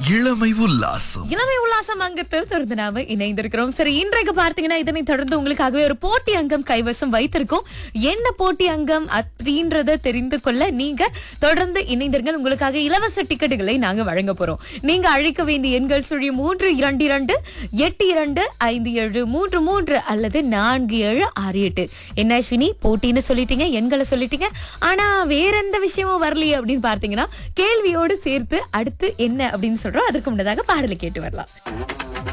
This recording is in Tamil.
இளமை உல்லாசம் இளமை உல்லாசம் அங்கத்தில் தொடர்ந்து நாம இணைந்திருக்கிறோம் சரி இன்றைக்கு பார்த்தீங்கன்னா இதனை தொடர்ந்து உங்களுக்காகவே ஒரு போட்டி அங்கம் கைவசம் வைத்திருக்கோம் என்ன போட்டி அங்கம் அப்படின்றத தெரிந்து கொள்ள நீங்க தொடர்ந்து இணைந்திருங்கள் உங்களுக்காக இலவச டிக்கெட்டுகளை நாங்க வழங்க போறோம் நீங்க அழைக்க வேண்டிய எண்கள் சுழி மூன்று இரண்டு இரண்டு எட்டு இரண்டு ஐந்து ஏழு மூன்று மூன்று அல்லது நான்கு ஏழு ஆறு எட்டு என்ன அஸ்வினி போட்டின்னு சொல்லிட்டீங்க எண்களை சொல்லிட்டீங்க ஆனா வேற எந்த விஷயமும் வரலையே அப்படின்னு பார்த்தீங்கன்னா கேள்வியோடு சேர்த்து அடுத்து என்ன அப்படின்னு சொல்றோம் அதற்கு முன்னதாக பாடலை கேட்டு வரலாம்